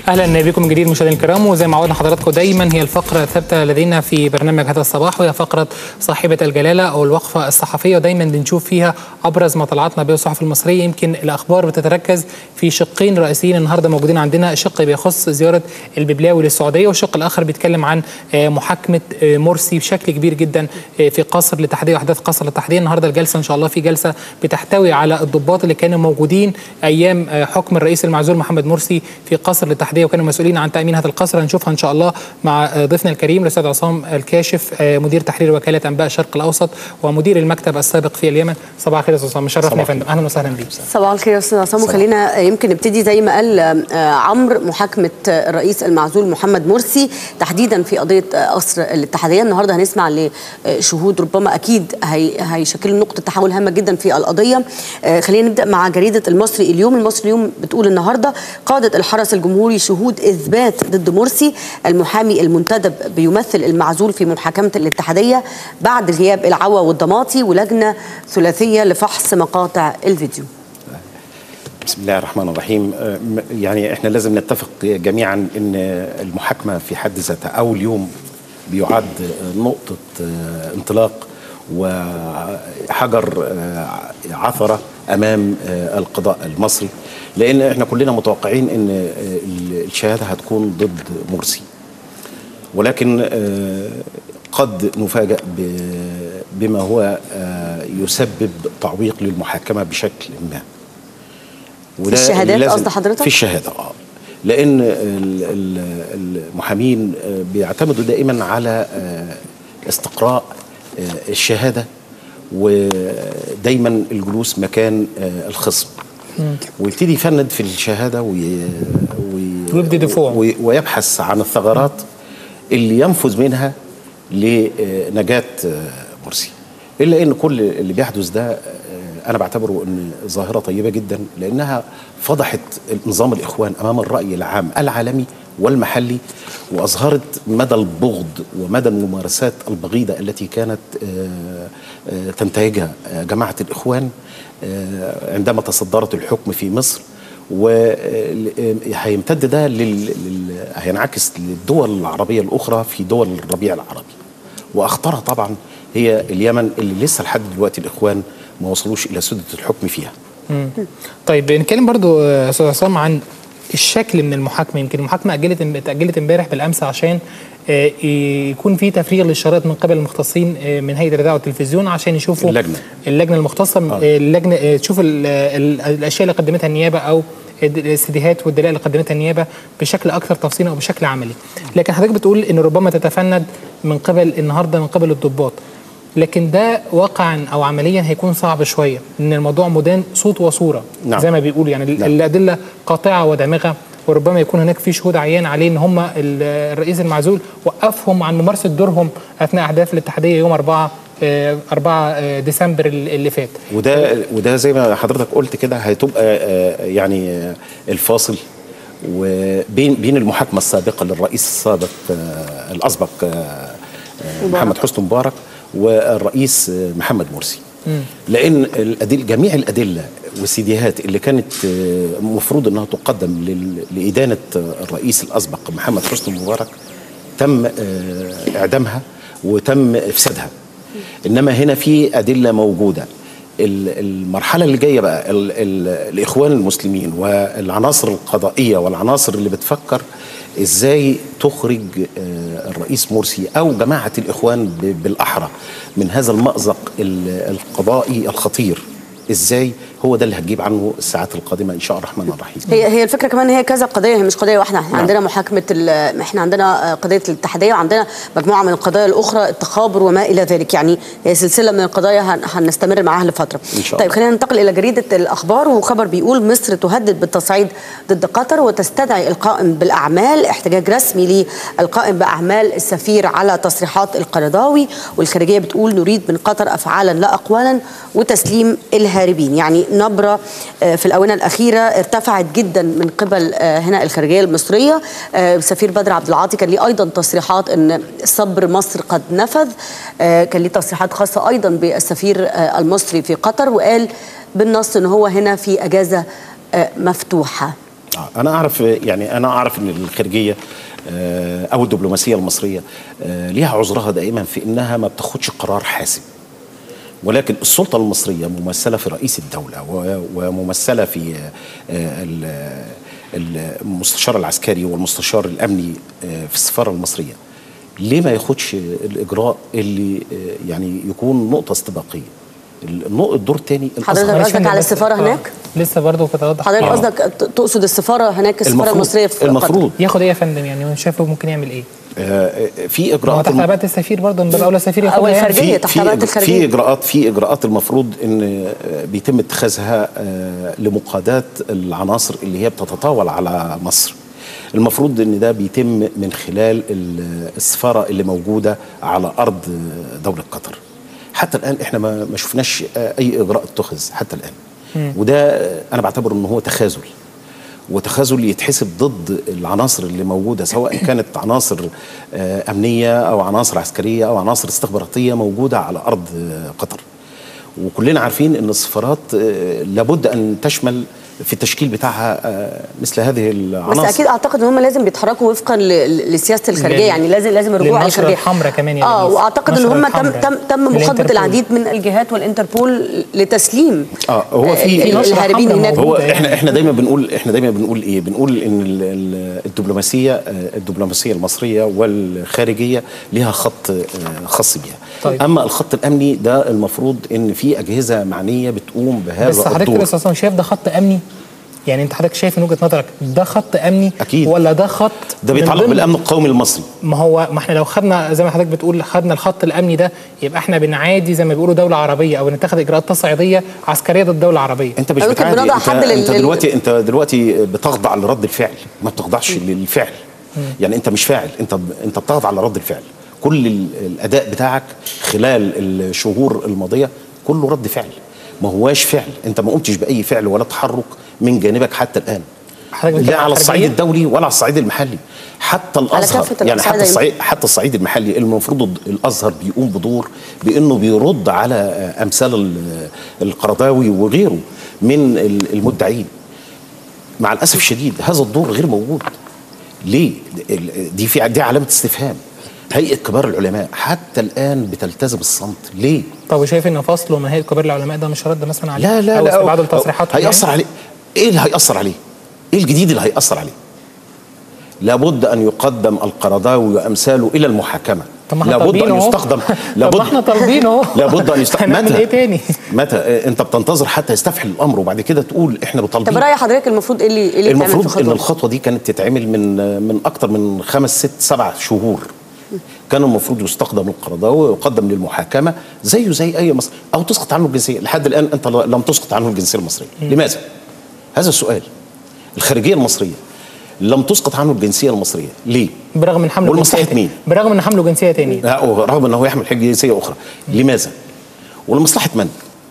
اهلا بكم من جديد مشاهدينا الكرام وزي ما عودنا حضراتكم دايما هي الفقره الثابته لدينا في برنامج هذا الصباح وهي فقره صاحبه الجلاله او الوقفه الصحفيه ودايما بنشوف فيها ابرز ما طلعتنا به الصحف المصريه يمكن الاخبار بتتركز في شقين رئيسيين النهارده موجودين عندنا شق بيخص زياره الببلاوي للسعوديه والشق الاخر بيتكلم عن محاكمه مرسي بشكل كبير جدا في قصر الاتحاديه واحداث قصر الاتحاديه النهارده الجلسه ان شاء الله في جلسه بتحتوي على الضباط اللي كانوا موجودين ايام حكم الرئيس المعزول محمد مرسي في قصر الاتحاديه وكانوا مسؤولين عن تامين هذا القصر هنشوفها ان شاء الله مع ضيفنا الكريم الاستاذ عصام الكاشف مدير تحرير وكاله انباء الشرق الاوسط ومدير المكتب السابق في اليمن صباح الخير يا استاذ عصام مشرفنا يا فندم اهلا وسهلا بيك صباح الخير يا استاذ عصام وخلينا يمكن نبتدي زي ما قال عمرو محاكمه الرئيس المعزول محمد مرسي تحديدا في قضيه قصر الاتحاديه النهارده هنسمع لشهود ربما اكيد هي هيشكلوا نقطه تحول هامه جدا في القضيه خلينا نبدا مع جريده المصري اليوم المصري اليوم بتقول النهارده قاده الحرس الجمهوري شهود اثبات ضد مرسي المحامي المنتدب بيمثل المعزول في محاكمه الاتحاديه بعد غياب العوا والضماطي ولجنه ثلاثيه لفحص مقاطع الفيديو بسم الله الرحمن الرحيم يعني احنا لازم نتفق جميعا ان المحاكمه في حد ذاتها او اليوم بيعد نقطه انطلاق وحجر عثره امام القضاء المصري لان احنا كلنا متوقعين ان الشهاده هتكون ضد مرسي ولكن قد نفاجأ بما هو يسبب تعويق للمحاكمه بشكل ما وده في الشهادات قصد حضرتك؟ في الشهاده اه لان المحامين بيعتمدوا دائما على استقراء الشهاده ودايما الجلوس مكان الخصم ويبتدي يفند في الشهاده وي... وي... ويبحث عن الثغرات اللي ينفذ منها لنجاه مرسي الا ان كل اللي بيحدث ده انا بعتبره ان ظاهره طيبه جدا لانها فضحت نظام الاخوان امام الراي العام العالمي والمحلي واظهرت مدى البغض ومدى الممارسات البغيضه التي كانت تنتهجها جماعه الاخوان عندما تصدرت الحكم في مصر وهيمتد ده لل... هينعكس للدول العربيه الاخرى في دول الربيع العربي واخطرها طبعا هي اليمن اللي لسه لحد دلوقتي الاخوان ما وصلوش الى سده الحكم فيها. مم. طيب نتكلم برضو استاذ عصام عن الشكل من المحاكمه يمكن المحاكمه اجلت اتاجلت امبارح بالامس عشان يكون في تفريغ للشرائط من قبل المختصين من هيئه الاذاعه والتلفزيون عشان يشوفوا اللجنه اللجنه المختصه آه. اللجنه تشوف ال ال الاشياء اللي قدمتها النيابه او الاستديهات والدلائل اللي قدمتها النيابه بشكل اكثر تفصيلا او بشكل عملي لكن حضرتك بتقول ان ربما تتفند من قبل النهارده من قبل الضباط لكن ده واقعا او عمليا هيكون صعب شويه ان الموضوع مدان صوت وصوره نعم. زي ما بيقولوا يعني نعم. الادله قاطعه ودامغه وربما يكون هناك في شهود عيان عليه ان هم الرئيس المعزول وقفهم عن ممارسه دورهم اثناء احداث الاتحاديه يوم 4 4 ديسمبر اللي فات وده وده زي ما حضرتك قلت كده هتبقى يعني الفاصل وبين بين المحاكمه السابقه للرئيس السابق الاسبق محمد حسني مبارك والرئيس محمد مرسي مم. لان الأدل جميع الادله والسيديهات اللي كانت المفروض انها تقدم لادانه الرئيس الاسبق محمد حسني مبارك تم اعدامها وتم افسادها انما هنا في ادله موجوده المرحله اللي جايه بقى ال ال الاخوان المسلمين والعناصر القضائيه والعناصر اللي بتفكر ازاي تخرج الرئيس مرسي او جماعه الاخوان بالاحرى من هذا المازق القضائي الخطير ازاي هو ده اللي هتجيب عنه الساعات القادمه ان شاء الرحمن الرحيم هي هي الفكره كمان هي كذا قضيه هي مش قضيه واحده احنا نعم. عندنا محاكمه احنا عندنا قضيه الاتحاديه وعندنا مجموعه من القضايا الاخرى التخابر وما الى ذلك يعني هي سلسله من القضايا هنستمر معاها لفتره إن شاء طيب خلينا ننتقل الى جريده الاخبار وخبر بيقول مصر تهدد بالتصعيد ضد قطر وتستدعي القائم بالاعمال احتجاج رسمي للقائم باعمال السفير على تصريحات القرضاوي والخارجيه بتقول نريد من قطر افعالا لا اقوالا وتسليم الهاربين يعني نبره في الاونه الاخيره ارتفعت جدا من قبل هنا الخارجيه المصريه سفير بدر عبد العاطي كان ليه ايضا تصريحات ان صبر مصر قد نفذ كان ليه تصريحات خاصه ايضا بالسفير المصري في قطر وقال بالنص ان هو هنا في اجازه مفتوحه آه، انا اعرف يعني انا اعرف ان الخارجيه آه، او الدبلوماسيه المصريه آه، ليها عذرها دائما في انها ما بتاخدش قرار حاسم ولكن السلطه المصريه ممثله في رئيس الدوله و- وممثله في آه، ال- المستشار العسكري والمستشار الامني آه، في السفاره المصريه ليه ما ياخدش الاجراء اللي آه، يعني يكون نقطه استباقيه النق- الدور الثاني حضرتك معلش قصدك أنا على بس- السفارة آه، هناك؟ لسه برضه كنت اوضح حضرتك آه. قصدك ت- تقصد السفاره هناك السفاره المفروض المصريه في قطر. المفروض ياخد ايه يا فندم يعني هو شايفه ممكن يعمل ايه؟ آه، في ما هو اجراءات تحت عباءة السفير برضه من باب اولى السفير أو ياخدها يعني. الخارجية. في تحت في عباءة إج- الخارجية. في اجراءات في اجراءات المفروض ان آه، بيتم اتخاذها آه، لمقاداه العناصر اللي هي بتتطاول على مصر المفروض ان ده بيتم من خلال ال- السفاره اللي موجوده على ارض آه، دوله قطر حتى الان احنا ما ما شفناش آه، اي اجراء اتخذ حتى الان وده آه، انا بعتبره ان هو تخاذل وتخاذل يتحسب ضد العناصر اللي موجوده سواء كانت عناصر آه، امنيه او عناصر عسكريه او عناصر استخباراتيه موجوده على ارض آه، قطر. وكلنا عارفين ان السفارات آه، لابد ان تشمل في التشكيل بتاعها آه، مثل هذه بس العناصر اكيد اعتقد ان هم لازم بيتحركوا وفقا ل- لسياسه الخارجيه لل- يعني لازم لازم الرجوع للنشرة للخارجيه الحمراء كمان يا اه لذيذ. واعتقد ان النشرة هم تم الحمراء. تم تم مخاطبه الانتربول. العديد من الجهات والانتربول لتسليم اه هو في ال- نشرة الهاربين حمراء هناك موجودة. هو يعني. احنا احنا دايما بنقول احنا دايما بنقول ايه بنقول ان ال- ال- الدبلوماسيه آه، الدبلوماسيه المصريه والخارجيه ليها خط آه، خاص بيها طيب. اما الخط الامني ده المفروض ان في اجهزه معنيه بتقوم بهذا بس حضرتك الدور كده استاذ شايف ده خط امني؟ يعني انت حضرتك شايف من وجهه نظرك ده خط امني أكيد. ولا ده خط ده من بيتعلق ضمن- بالامن القومي المصري ما هو ما احنا لو خدنا زي ما حضرتك بتقول خدنا الخط الامني ده يبقى احنا بنعادي زي ما بيقولوا دوله عربيه او بنتخذ اجراءات تصعيديه عسكريه ضد دوله عربيه انت مش ممكن بتعادي بنضع انت, حد لل- انت لل- دلوقتي انت دلوقتي بتخضع لرد الفعل ما بتخضعش للفعل يعني انت مش فاعل انت ب- انت بتخضع لرد الفعل كل ال- الاداء بتاعك خلال الشهور الماضيه كله رد فعل ما هواش فعل انت ما قمتش باي فعل ولا تحرك من جانبك حتى الان حضرتك بتتكلم لا عن على الصعيد الخارجية؟ الدولي ولا على الصعيد المحلي حتى الازهر كافة يعني الأصعدة حتى الصعيد حتى الصعيد المحلي المفروض الازهر بيقوم بدور بانه بيرد على امثال ال- القرضاوي وغيره من ال- المدعين مع الاسف الشديد هذا الدور غير موجود ليه ال- دي في دي علامه استفهام هيئه كبار العلماء حتى الان بتلتزم الصمت ليه طب وشايف ان فصله من هيئه كبار العلماء ده مش رد مثلا عليه لا لا او لا استبعاده لتصريحاته هيأثر عليه ايه اللي هيأثر عليه؟ ايه الجديد اللي هيأثر عليه؟ لابد ان يقدم القرضاوي وامثاله الى المحاكمه طب ما احنا لابد طالبين ان اهو. يستخدم طب ما احنا طالبين اهو لابد ان يستخدم هنعمل ايه تاني؟ متى آه، انت بتنتظر حتى يستفحل الامر وبعد كده تقول احنا طب بطالبين راي حضرتك المفروض ايه اللي ايه اللي يتعمل في المفروض ان الخطوة؟ الخطوه دي كانت تتعمل من من اكتر من خمس ست سبع شهور كان المفروض يستخدم القرضاوي ويقدم للمحاكمه زيه زي اي مصري او تسقط عنه الجنسيه لحد الان انت لم تسقط عنه الجنسيه المصريه لماذا هذا السؤال الخارجيه المصريه لم تسقط عنه الجنسيه المصريه ليه برغم من حمله ولمصلحة جنسيه تاني. مين؟ برغم ان حمله جنسيه تاني لا، رغم انه يحمل حجه جنسيه اخرى لماذا ولمصلحه من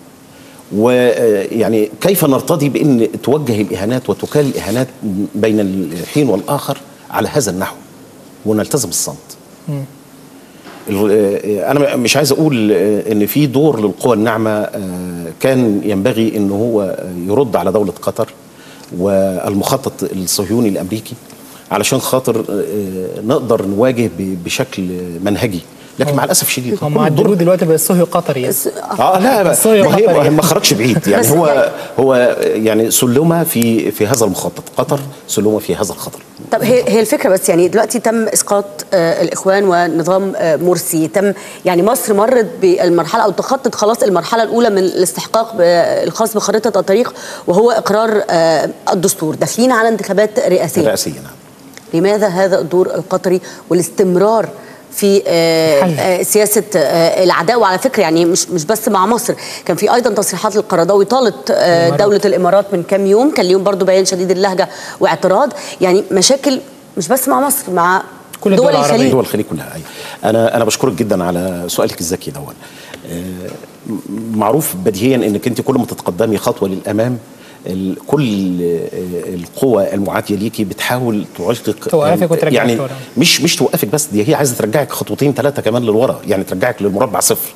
ويعني كيف نرتضي بان توجه الاهانات وتكال الاهانات بين الحين والاخر على هذا النحو ونلتزم الصمت ال- آه، انا مش عايز اقول آه، ان في دور للقوى الناعمه آه، كان ينبغي ان هو يرد على دوله قطر والمخطط الصهيوني الامريكي علشان خاطر آه، نقدر نواجه ب- بشكل منهجي لكن مع الاسف الشديد هم كل الدور عدلوه دلوقتي بقى الصهيو قطري يعني. بس- اه لا ما بس هو ما قطر هي يعني. ما خرجش بعيد يعني بس هو يعني- هو يعني سلمه في في هذا المخطط قطر سلمه في هذا الخطر طب هي هي الفكره بس يعني دلوقتي تم اسقاط آه الاخوان ونظام آه مرسي تم يعني مصر مرت بالمرحله او تخطت خلاص المرحله الاولى من الاستحقاق ب- الخاص بخريطه الطريق وهو اقرار آه الدستور داخلين على انتخابات رئاسيه رئاسيا نعم لماذا هذا الدور القطري والاستمرار في آه، حل. آه، سياسه آه، العداوه على فكره يعني مش مش بس مع مصر كان في ايضا تصريحات للقرضاوي طالت آه، الإمارات. دوله الامارات من كام يوم كان اليوم برضو بيان شديد اللهجه واعتراض يعني مشاكل مش بس مع مصر مع كل الدول دول العربية. الخليج دول الخليج كلها أيوة. انا انا بشكرك جدا على سؤالك الذكي دون آه، م- معروف بديهيا انك انت كل ما تتقدمي خطوه للامام ال- كل آه، القوى المعاديه ليكي بتحاول تعيقك توقفك وترجعك يعني لورا. مش مش توقفك بس دي هي عايزه ترجعك خطوتين ثلاثه كمان للورا يعني ترجعك للمربع صفر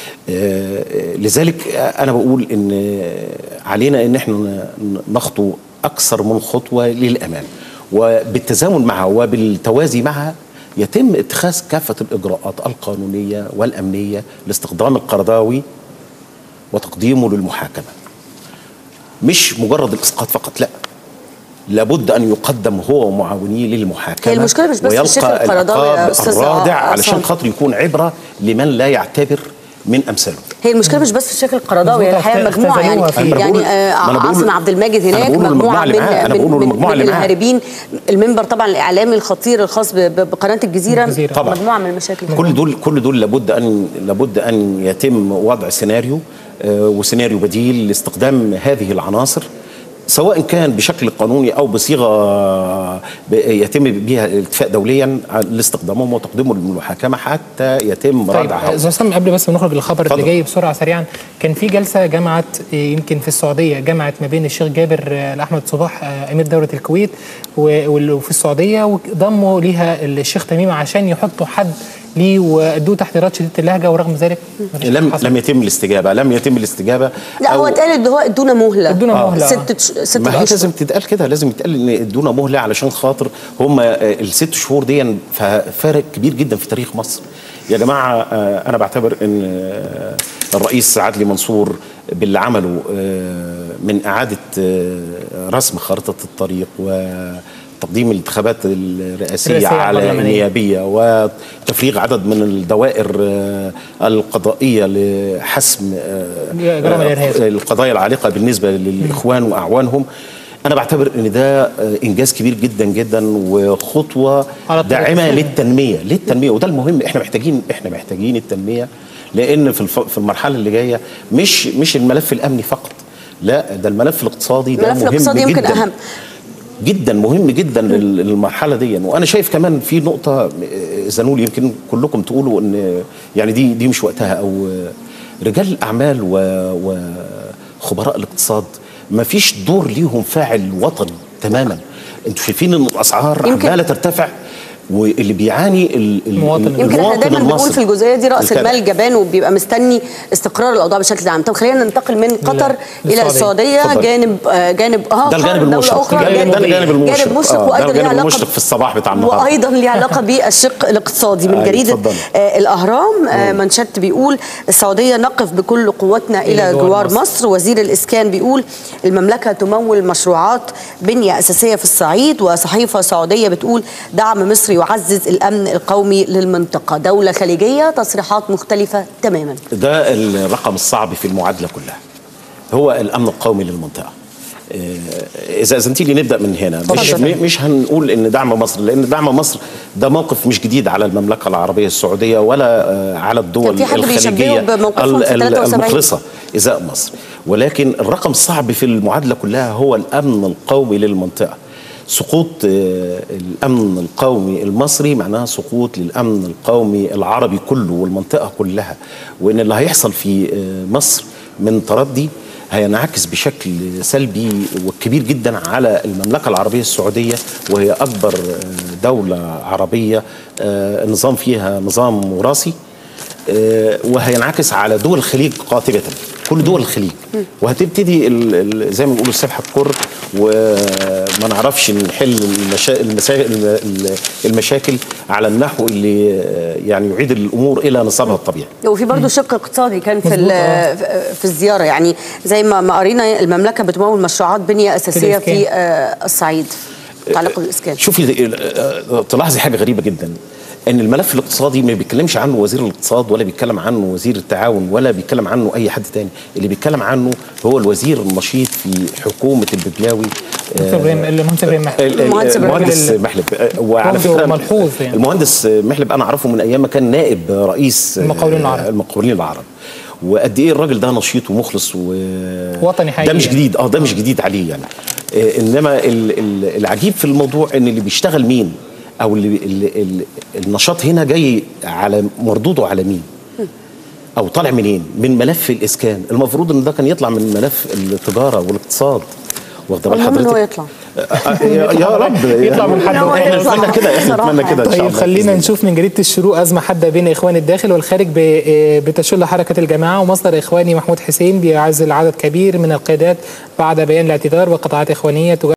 آه، لذلك انا بقول ان علينا ان احنا ن- نخطو اكثر من خطوه للامام وبالتزامن معها وبالتوازي معها يتم اتخاذ كافه الاجراءات القانونيه والامنيه لاستخدام القرضاوي وتقديمه للمحاكمه مش مجرد الاسقاط فقط لا لابد ان يقدم هو ومعاونيه للمحاكمه هي المشكلة مش بس في الشيخ ويلقى القرضاوي يا العقاب أستاذ الرادع عصام. علشان خاطر يكون عبره لمن لا يعتبر من امثاله هي المشكله مش بس في الشيخ القرضاوي هي مظبوط، الحقيقه اخت- مجموعه يعني اختزلوها فيه. يعني أنا بقول- آه ما أنا بقول- عاصم عبد الماجد أنا هناك بقول مجموعه المجموعة اللي من معاه، أنا من, بقول من, المجموعة من اللي معاه. الهاربين المنبر طبعا الاعلامي الخطير الخاص ب- ب- بقناه الجزيره, الجزيرة. طبعاً. مجموعه من المشاكل كل دول كل دول لابد ان لابد ان يتم وضع سيناريو آه، وسيناريو بديل لاستخدام هذه العناصر سواء كان بشكل قانوني او بصيغه ب- يتم بها اتفاق دوليا لاستخدامهم وتقديمهم للمحاكمه حتى يتم طيب ردعها استاذ حسام قبل بس ما نخرج للخبر اللي اتفضل. جاي بسرعه سريعا كان في جلسه جمعت آه، يمكن في السعوديه جمعت ما بين الشيخ جابر آه، الاحمد صباح آه، امير دوله الكويت و- وال- وفي السعوديه وضموا ليها الشيخ تميم عشان يحطوا حد ليه وادوه تحذيرات شديده اللهجه ورغم ذلك مفيش لم حصل. لم يتم الاستجابه لم يتم الاستجابه لا هو أو- اتقال ان هو ادونا مهله ادونا مهلة، آه. ست ش- ست ما هي اشهر لازم تتقال كده لازم يتقال ان ادونا مهله علشان خاطر هم الست شهور دي ف- فارق كبير جدا في تاريخ مصر يا جماعه آه، انا بعتبر ان آه، الرئيس عدلي منصور باللي عمله آه، من اعاده آه، رسم خارطه الطريق وتقديم الانتخابات الرئاسيه الرئاسية على البرلمانية. النيابيه وتفريغ عدد من الدوائر آه، القضائيه لحسم آه، جرائم الإرهاب. القضايا العالقه بالنسبه للاخوان واعوانهم انا بعتبر ان ده آه، انجاز كبير جدا جدا وخطوه على الطريق داعمه الصحيح. للتنميه للتنميه وده المهم احنا محتاجين احنا محتاجين التنميه لان في الف- في المرحله اللي جايه مش مش الملف الامني فقط لا ده الملف الاقتصادي ده الملف مهم الاقتصادي يمكن جدا أهم. جدا مهم جدا لل- للمرحله دي وانا شايف كمان في نقطه آه، زنول يمكن كلكم تقولوا ان يعني دي دي مش وقتها او آه، رجال الاعمال و- وخبراء الاقتصاد ما فيش دور ليهم فاعل وطني تماما انتوا شايفين ان الاسعار يمكن- عماله ترتفع واللي بيعاني ال- ال- المواطن. ال- يمكن احنا المواطن دايما بنقول المصري. في الجزئيه دي راس التابع. المال جبان وبيبقى مستني استقرار الاوضاع بشكل عام طب خلينا ننتقل من قطر الى للسعودية. السعوديه اتفضل. جانب آه، جانب اه ده الجانب دولة المشرق أخرى، ده جانب الجانب المشرق جانب مشرق آه، ده وايضا ليه الجانب علاقه المشرق في الصباح بتاع النهارده وايضا ليه علاقه بالشق الاقتصادي من أيوة، جريده اتفضل. آه الاهرام آه منشط بيقول السعوديه نقف بكل قوتنا الى إلى جوار جوار مصر. مصر وزير الاسكان بيقول المملكه تمول مشروعات بنيه اساسيه في الصعيد وصحيفه سعوديه بتقول دعم مصر يعزز الامن القومي للمنطقه دوله خليجيه تصريحات مختلفه تماما ده الرقم الصعب في المعادله كلها هو الامن القومي للمنطقه آه، اذا اذنتي لي نبدا من هنا مش اتفضل. مش هنقول ان دعم مصر لان دعم مصر ده موقف مش جديد على المملكه العربيه السعوديه ولا آه، على الدول كان في حد الخليجيه بيشبهه بموقفهم في ال- ال- 73. المخلصه ازاء مصر ولكن الرقم الصعب في المعادله كلها هو الامن القومي للمنطقه سقوط آه، الامن القومي المصري معناها سقوط للامن القومي العربي كله والمنطقه كلها وان اللي هيحصل في آه، مصر من تردي هينعكس بشكل سلبي وكبير جدا على المملكه العربيه السعوديه وهي اكبر آه، دوله عربيه آه، النظام فيها نظام وراثي آه، وهينعكس على دول الخليج قاطبة كل دول الخليج وهتبتدي ال- ال- زي ما بنقولوا السبحة الكر وما نعرفش نحل المشا... المسا... ال- المشاكل على النحو اللي آه، يعني يعيد الامور الى نصابها الطبيعي وفي برضه شق اقتصادي كان في مظبوط، ال- في الزياره يعني زي ما ما قرينا المملكه بتمول مشروعات بنيه اساسيه الإسكان. في آه، الصعيد متعلقه بالاسكان شوفي آه، تلاحظي حاجه غريبه جدا ان الملف الاقتصادي ما بيتكلمش عنه وزير الاقتصاد ولا بيتكلم عنه وزير التعاون ولا بيتكلم عنه اي حد تاني اللي بيتكلم عنه هو الوزير النشيط في حكومه البدلاوي دكتور ابراهيم المهندس ابراهيم محمد ال- ال- المهندس إبراهيم. المهندس محلب آه، وعلى برضه فكره ملحوظ يعني. المهندس محلب انا اعرفه من ايام ما كان نائب رئيس آه، المقاولين العرب. المقاولين العرب وقد ايه الراجل ده نشيط ومخلص و وطني حقيقي ده مش يعني. جديد اه ده مش جديد عليه يعني آه انما ال ال العجيب في الموضوع ان اللي بيشتغل مين او اللي ال ال النشاط هنا جاي على مردوده على مين او طالع منين من ملف الاسكان المفروض ان ده كان يطلع من ملف التجاره والاقتصاد واخد بال المهم ان هو حضرتك يطلع آه، يا يا رب يطلع من حد هو احنا يطلع. نتمنى كده احنا صراحة نتمنى كده ان شاء طيب الله خلينا بإذن نشوف من جريده الشروق ازمه حاده بين اخوان الداخل والخارج ب- بتشل حركه الجماعه ومصدر اخواني محمود حسين بيعزل عدد كبير من القيادات بعد بيان الاعتذار وقطاعات اخوانيه تجاه